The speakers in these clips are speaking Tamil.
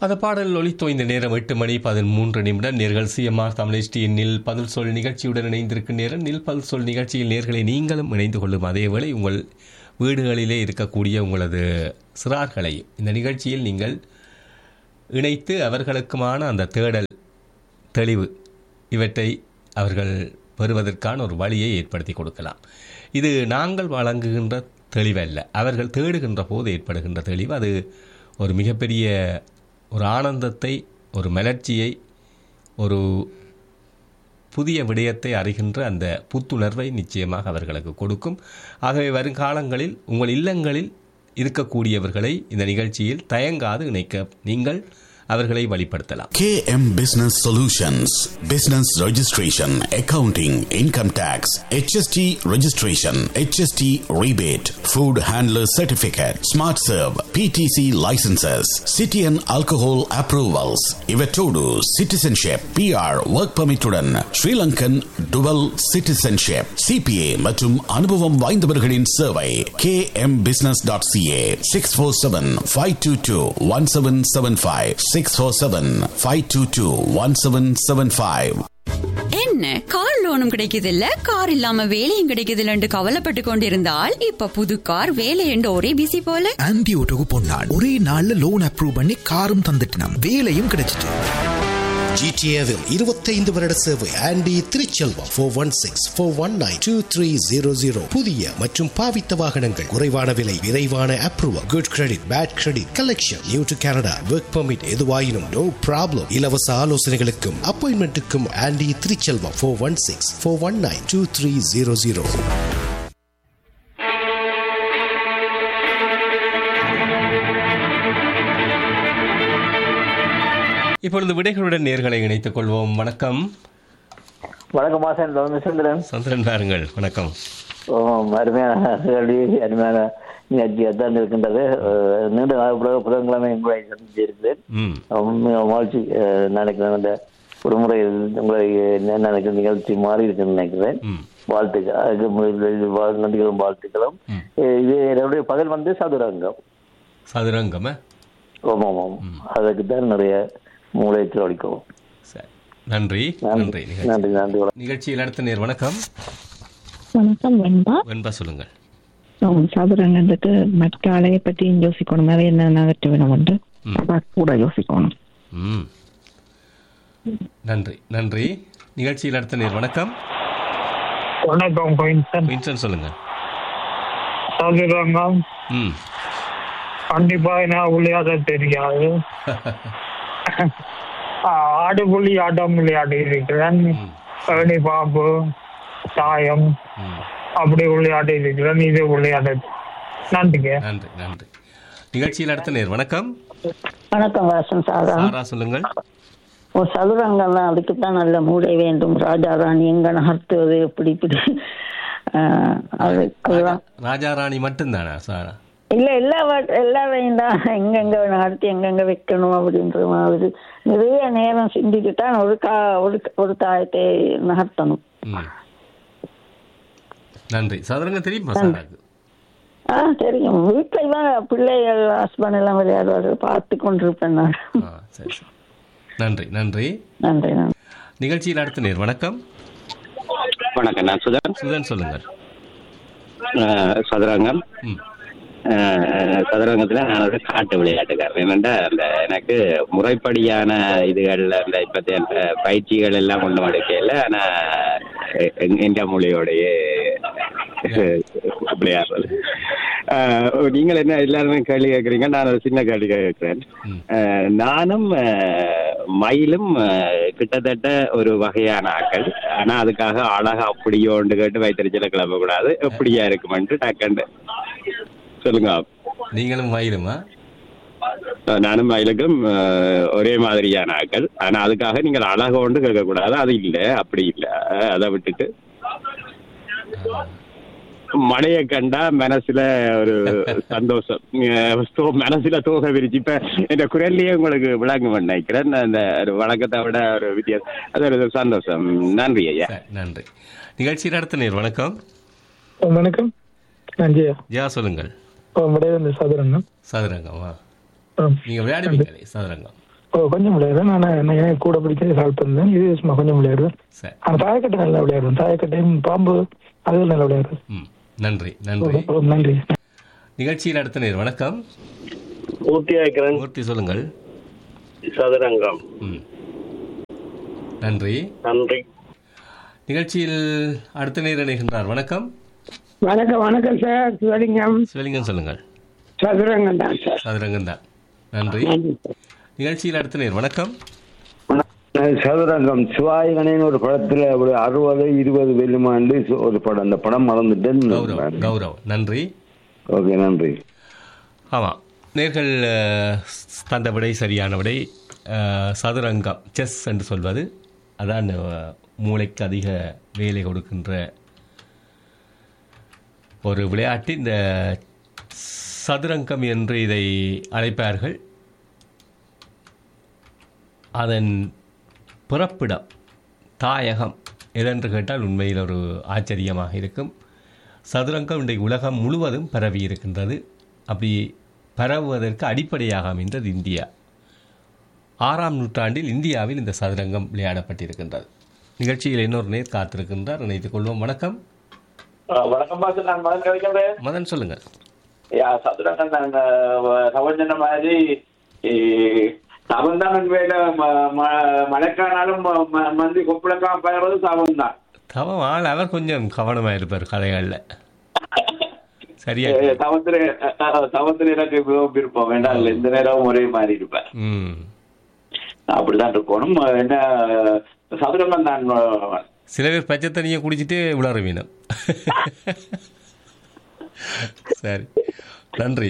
அந்த பாடல் ஒலித்தோய்ந்த நேரம் எட்டு மணி பதிமூன்று நிமிடம் நேர்கள் சிஎம்ஆர் தமிழ் டிஎன்னில் பதில் சொல் நிகழ்ச்சியுடன் இணைந்திருக்கும் நேரம் நில் பதில் சொல் நிகழ்ச்சியில் நேர்களை நீங்களும் இணைந்து கொள்ளும் அதேவேளை உங்கள் வீடுகளிலே இருக்கக்கூடிய உங்களது சிறார்களை இந்த நிகழ்ச்சியில் நீங்கள் இணைத்து அவர்களுக்குமான அந்த தேடல் தெளிவு இவற்றை அவர்கள் பெறுவதற்கான ஒரு வழியை ஏற்படுத்தி கொடுக்கலாம் இது நாங்கள் வழங்குகின்ற தெளிவல்ல அவர்கள் தேடுகின்ற போது ஏற்படுகின்ற தெளிவு அது ஒரு மிகப்பெரிய ஒரு ஆனந்தத்தை ஒரு மலர்ச்சியை ஒரு புதிய விடயத்தை அறிகின்ற அந்த புத்துணர்வை நிச்சயமாக அவர்களுக்கு கொடுக்கும் ஆகவே வருங்காலங்களில் உங்கள் இல்லங்களில் இருக்கக்கூடியவர்களை இந்த நிகழ்ச்சியில் தயங்காது இணைக்க நீங்கள் அவர்களை வழிப்படுத்தலாம் KM Business Solutions Business Registration, Accounting, Income Tax, HST Registration, HST Rebate, Food Handler Certificate, Smart Serve, PTC Licenses, City and Alcohol Approvals, Ivetodu, Citizenship, PR, Work Permit உடன் Sri Lankan Dual Citizenship, CPA மற்றும் அனுபவம் வாய்ந்தவர்களின் சேவை kmbusiness.ca 647-522-1775 647-522-1775 என்ன கார் லோனும் கிடைக்குது இல்ல கார் இல்லாம வேலையும் கிடைக்குது இல்லன்னு கவலைப்பட்டு கொண்டிருந்தால் இப்ப புது கார் வேலை என்று ஒரே பிசி போல ஆன்டி ஓட்டோக்கு பொன்னாள் ஒரே நாள்ல லோன் அப்ரூவ் பண்ணி காரும் தந்துட்டினாம் வேலையும் கிடைச்சிட்டு ஜிடிஏவில் இருபத்தைந்து வருட சேவை Andy Thiruchelvam four one six four one nine two three zero zero புதிய மற்றும் பாவித்த வாகனங்கள் குறைவான விலை விரைவான approval good credit bad credit collection new to Canada work permit எதுவாயினும் நோ ப்ராப்ளம் இலவச ஆலோசனைகளுக்கும் அப்பாயின்மெண்ட்டுக்கும் Andy Thiruchelvam four one six four one nine two three zero zero இப்பொழுது விடைகளுடன் நேர்களை இணைத்துக் கொள்வோம் வணக்கம் வணக்கம் மாசன் சந்திரன் சந்திரன் பாருங்கள் வணக்கம் ஓ, அருமையான கேள்வி அருமையான நிகழ்ச்சியாக தான் இருக்கின்றது அஹ், நீண்ட நாள் பிறகு புதன்கிழமை உங்களை சந்திச்சிருக்கிறேன் ம் மிக மகிழ்ச்சி அஹ், நினைக்கிறேன் அந்த ஒரு முறை உங்களை என்ன நினைக்கிற நிகழ்ச்சி மாறி இருக்குன்னு நினைக்கிறேன் ம் வாழ்த்துக்கள் அதுக்கு முதலில் வாழ் நன்றிகளும் வாழ்த்துக்களும் அஹ், இது என்னுடைய பகல் வந்து சதுரங்கம் சதுரங்கம ஆமாம் ஆமாம் அதுக்கு தான் நிறைய மூளை செலவழிக்கும் சரி நன்றி நன்றி நிகழ்ச்சி நன்றி நன்றி வணக்கம். நிகழ்ச்சியில் அடுத்த நேர் வணக்கம் வணக்கம் வெண்பா வெண்பா சொல்லுங்கள் உம், சதுரங்கத்துக்கு மற்ற ஆலையை பற்றியும் யோசிக்கணும் வேற என்ன நகர்த்த வேணும் என்று அதான் கூட யோசிக்கணும் ம் நன்றி நன்றி நிகழ்ச்சியில் அடுத்த நேர் வணக்கம் வணக்கம் குயின்சன் வின்சன் சொல்லுங்க சதுரங்கம் ம் கண்டிப்பா என்ன விளையாட தெரியாது ஆடுபுலி ஆட்டம் விளையாடி இருக்கிறேன் கரடி பாம்பு தாயம் ம் அப்படி விளையாடி இருக்கிறேன் இது விளையாட நன்றிங்க நன்றி நன்றி நிகழ்ச்சியில் அடுத்த நேர் வணக்கம் வணக்கம் வாசன் சாரா சாரா சொல்லுங்கள் ஒரு சதுரங்கம் தான் அதுக்குத்தான் நல்ல மூளை வேண்டும் ராஜா ராணி எங்க நகர்த்துவது எப்படி இப்படி ஆஹ், அதுக்குதான் ராஜா ராணி மட்டும்தானா சாரா இல்ல எல்லா வ- எல்லாரையும் தான் எங்கெங்க நகர்த்தி எங்கெங்க வைக்கணும் அப்படின்ற மாதிரி நிறைய நேரம் சிந்திச்சுட்டா ஒரு கா ஒரு ஒரு தாயத்தை நகர்த்தணும் ம் நன்றி சதுரங்கம் தெரியுமா சாராக்கு ஆ தெரியும் வீட்டில் தான் பிள்ளைகள் ஹஸ்பண்ட் எல்லாம் விளையாடுவார்கள் பார்த்து கொண்டிருப்பேன் நான் ஆ சரி சரி நன்றி நன்றி நன்றி நன்றி நிகழ்ச்சியில் அடுத்த நேர் வணக்கம் வணக்கம் நான் சுதன் சுதன் சொல்லுங்கள் அஹ், சதுரங்கம் ம் அஹ், சதுரங்கத்துல நான் ஒரு காட்டு விளையாட்டுக்காரன் என்னண்டா அந்த எனக்கு முறைப்படியான இதுகள்ல இந்த இப்பத்திய அந்த பயிற்சிகள் எல்லாம் கொண்டு எடுக்கல ஆனா எ- எந்த மொழியோடைய விளையாடுறது அஹ், நீங்கள் என்ன எல்லாருமே கேள்வி கேட்குறீங்க நான் ஒரு சின்ன கேள்வி கேட்கிறேன் அஹ், நானும் அஹ், மயிலும் அஹ், கிட்டத்தட்ட ஒரு வகையான ஆக்கள் ஆனா அதுக்காக அழகா அப்படியோண்டு கேட்டு வைத்திருச்சல கிளம்ப கூடாது எப்படியா இருக்குமென்ட்டு டக்கண்டு சொல்லுங்க நீங்களும் மயிலுமா அஹ், நானும் மயிலுக்கும் அஹ், ஒரே மாதிரியான ஆக்கள் ஆனா அதுக்காக நீங்கள் அழகோண்டு கேட்கக்கூடாது அது இல்ல அப்படி இல்ல அஹ், அதை விட்டுட்டு மழையை கண்டா மனசுல ஒரு சந்தோஷம் அஹ் தோ- மனசுல தோகை விரிச்சு இப்ப இந்த குரல்லையே உங்களுக்கு விளங்கும் நினைக்கிறேன் அந்த ஒரு வழக்கத்தை விட ஒரு வித்தியாசம் அது ஒரு சந்தோஷம் நன்றி ஐயா சரி, நன்றி நிகழ்ச்சியில் அடுத்த நேர் வணக்கம் வணக்கம் நன்றி ஜெயா சொல்லுங்கள் உடைய இந்த சதுரங்கம் சதுரங்கம் ஆ ஆம். நீங்க விளையாடுவீங்களே சதுரங்கம் ஓ, கொஞ்சம் விளையாடுவேன் நான் நான் எனக்கு கூட பிடிச்சது கால்பந்து தான் இது சும்மா கொஞ்சம் விளையாடுவேன் சரி ஆனால் தாயக்கட்டை நல்லா விளையாடுவேன் தாயக்கட்டையும் பாம்பு அது நல்லா விளையாடுவேன் ம் நன்றி நன்றி ஓ, நன்றி நிகழ்ச்சியில் அடுத்த நேர் வணக்கம் ஊட்டி ஆக்கிறேன் மூர்த்தி சொல்லுங்கள் சதுரங்கம் ம் நன்றி நன்றி நிகழ்ச்சியில் அடுத்த நேர் இணைகின்றார் வணக்கம் வணக்கம் வணக்கம் சார் சிவலிங்கம் சிவலிங்கம் சொல்லுங்கள் சதுரங்கம் தான் சார் சதுரங்கம் தான் நன்றி நிகழ்ச்சியில் அடுத்த நேர் வணக்கம் சதுரங்கம் சிவாய் கணேன் ஒரு படத்துல ஒரு அறுபது இருபது வெள்ளுமாண்டு ஒரு படம் அந்த படம் மறந்துட்டேன் கௌரவ் கௌரவ் நன்றி ஓகே நன்றி ஆமாம் நேர்கள் அஹ், தந்த விடை சரியான விடை அஹ், சதுரங்கம் செஸ் என்று சொல்வது அதான் அஹ், மூளைக்கு அதிக வேலை கொடுக்கின்ற ஒரு விளையாட்டு இந்த சதுரங்கம் என்று இதை அழைப்பார்கள் அதன் பிறப்பிடம் தாயகம் எதென்று கேட்டால் உண்மையில் ஒரு ஆச்சரியமாக இருக்கும் சதுரங்கம் இன்றைக்கு உலகம் முழுவதும் பரவி இருக்கின்றது அப்படி பரவுவதற்கு அடிப்படையாக அமைந்தது இந்தியா ஆறாம் நூற்றாண்டில் இந்தியாவில் இந்த சதுரங்கம் விளையாடப்பட்டிருக்கின்றது நிகழ்ச்சியில் இன்னொரு நேர் காத்திருக்கின்றார் நினைத்துக் கொள்வோம் வணக்கம் வணக்கம் பாசு நான் மதன் கிடைக்கிறேன் மதன் சொல்லுங்கள் யா சதுரங்கம் நான் கவஞ்சன மாதிரி சவந்தான் வேல மழைக்கானாலும் ம- மந்தி கொப்பளக்காம பயிறது சவந்தான் தவம் ஆள் அவர் கொஞ்சம் கவனமாக இருப்பார் கதைகளில் சரியா தவத்திர தவத்திர எனக்கு மிகவும் விருப்பம் வேண்டாம் இல்லை இந்த நேரம் ஒரே மாதிரி இருப்பேன் ம் அப்படிதான் இருக்கணும் என்ன சதுரங்கம் தான் சில பேர் பச்சை தண்ணியை குடிச்சிட்டு உளற வீணும் சரி நன்றி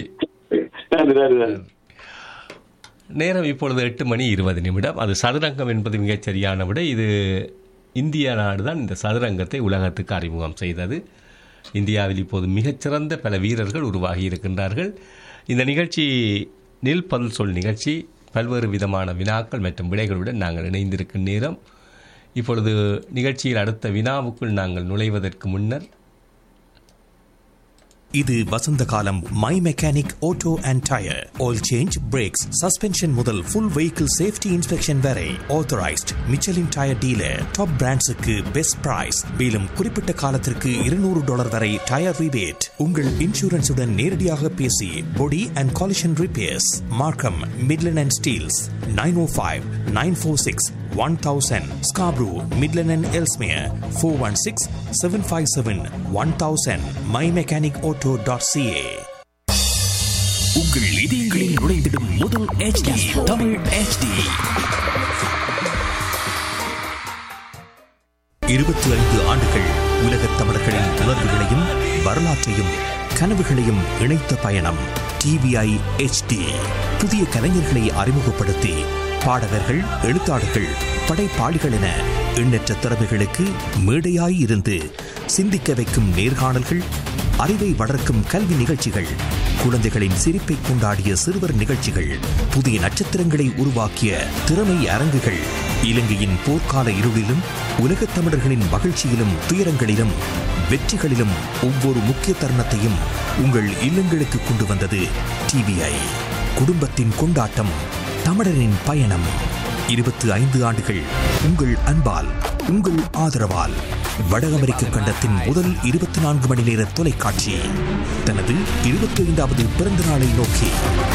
நேரம் இப்பொழுது எட்டு மணி இருபது நிமிடம் அது சதுரங்கம் என்பது மிகச் சரியான விட இது இந்திய நாடு தான் இந்த சதுரங்கத்தை உலகத்துக்கு அறிமுகம் செய்தது இந்தியாவில் இப்போது மிகச்சிறந்த பல வீரர்கள் உருவாகி இருக்கின்றார்கள் இந்த நிகழ்ச்சி நில் பதில் சொல் நிகழ்ச்சி பல்வேறு விதமான வினாக்கள் மற்றும் விடைகளுடன் நாங்கள் இணைந்திருக்கும் நேரம் இப்பொழுது நிகழ்ச்சியில் அடுத்த வினாவுக்குள் நாங்கள் நுழைவதற்கு முன்னர் இது வசந்த காலம் My Mechanic Auto and tyre oil change brakes suspension முதல் ஃபுல் வெஹிக்கிள் சேஃப்டி இன்ஸ்பெக்ஷன் வரை authorised Michelin tyre dealer top பிராண்ட்ஸுக்கு பெஸ்ட் பிரைஸ் மேலும் குறிப்பிட்ட காலத்திற்கு இருநூறு டாலர் வரை டயர் ரிபேட் உங்கள் இன்சூரன்ஸுடன் நேரடியாக பேசி body and collision repairs Markham Midland and Steeles nine O five nine four six one thousand Scarborough Midland and Ellesmere four one six seven five seven one thousand My Mechanic Auto dot CA உங்கள் இதயங்களில் நுழைந்திடும் முதல் HD தமிழ் HD இருபத்தி ஐந்து ஆண்டுகள் உலகத் தமிழர்களின் உணர்வுகளையும் வரலாற்றையும் கனவுகளையும் இணைத்த பயணம் டிவிஐ HD புதிய கலைஞர்களை அறிமுகப்படுத்தி பாடகர்கள் எழுத்தாளர்கள் படைப்பாளிகள் என எண்ணற்ற திறமைகளுக்கு மேடையாய் இருந்து சிந்திக்க வைக்கும் நேர்காணல்கள் அறிவை வளர்க்கும் கல்வி நிகழ்ச்சிகள் குழந்தைகளின் சிரிப்பை கொண்டாடிய சிறுவர் நிகழ்ச்சிகள் புதிய நட்சத்திரங்களை உருவாக்கிய திறமை அரங்குகள் இலங்கையின் போர்க்கால இருளிலும் உலகத் தமிழர்களின் மகிழ்ச்சியிலும் துயரங்களிலும் வெற்றிகளிலும் ஒவ்வொரு முக்கிய தருணத்தையும் உங்கள் இல்லங்களுக்கு கொண்டு வந்தது டிவிஐ குடும்பத்தின் கொண்டாட்டம் தமிழரின் பயணம் இருபத்தி ஐந்து ஆண்டுகள் உங்கள் அன்பால் உங்கள் ஆதரவால் வட அமெரிக்க கண்டத்தின் முதல் இருபத்தி நான்கு மணி நேர தொலைக்காட்சி தனது இருபத்தி ஐந்தாவது பிறந்த நாளை நோக்கி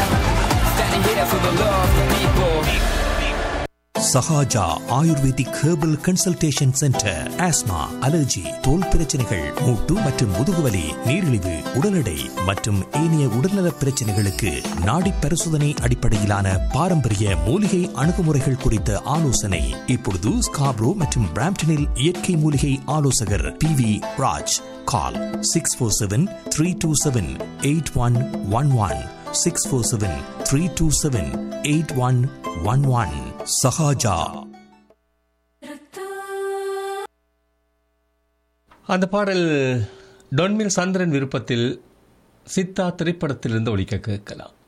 Sahaja ayurvedic herbal consultation centre asthma allergy தோல் பிரச்சனைகள் மூட்டு மற்றும் முதுகுவலி நீரிழிவு உடல் எடை மற்றும் ஏனைய உடல்நல பிரச்சனைகளுக்கு நாடி பரிசோதனை அடிப்படையிலான பாரம்பரிய மூலிகை அணுகுமுறைகள் குறித்த ஆலோசனை இப்பொழுது ஸ்காப்ரோ மற்றும் பிராம்டனில் இயற்கை மூலிகை ஆலோசகர் P V Raj call six four seven three two seven eight one one one six four seven three two seven eight one one one Sahaja அந்த பாடல் டொன்மில் சந்திரன் விருப்பத்தில் சித்தா திரைப்படத்திலிருந்து ஒழிக்க கேட்கலாம்